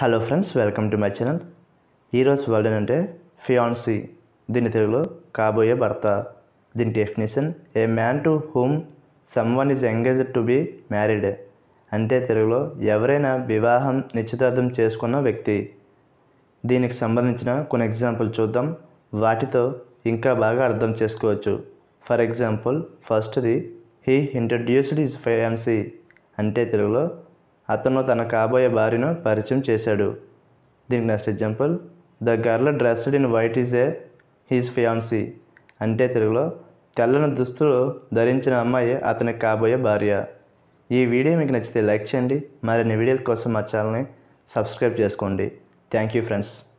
hello friends welcome to my channel ఈరోజు word అంటే fiance దీని తెలుగులో కాబోయే భర్త దీని definition a man to whom someone is engaged to be married అంటే తెలుగులో ఎవరైనా వివాహం నిశ్చితార్థం చేసుకున్న వ్యక్తి దీనికి సంబంధించిన కొన్ని ఎగ్జాంపుల్ చూద్దాం వాటితో ఇంకా బాగా అర్థం చేసుకోవచ్చు ఫర్ ఎగ్జాంపుల్ ఫస్ట్ది హీ ఇంట్రడ్యూస్డ్ హిజ్ ఫయాన్సీ అంటే తెలుగులో అతను తన కాబోయే భార్యను పరిచయం చేశాడు దీనికి next example the girl dressed in white is a his fiance అంటే తెలుగులో తెల్లని దుస్తులు ధరించిన అమ్మాయి అతనికి కాబోయే భార్య ఈ వీడియో మీకు నచ్చితే లైక్ చేయండి మరిన్ని వీడియోల కోసం మా ఛానల్ని సబ్స్క్రైబ్ చేసుకోండి థ్యాంక్ యూ ఫ్రెండ్స్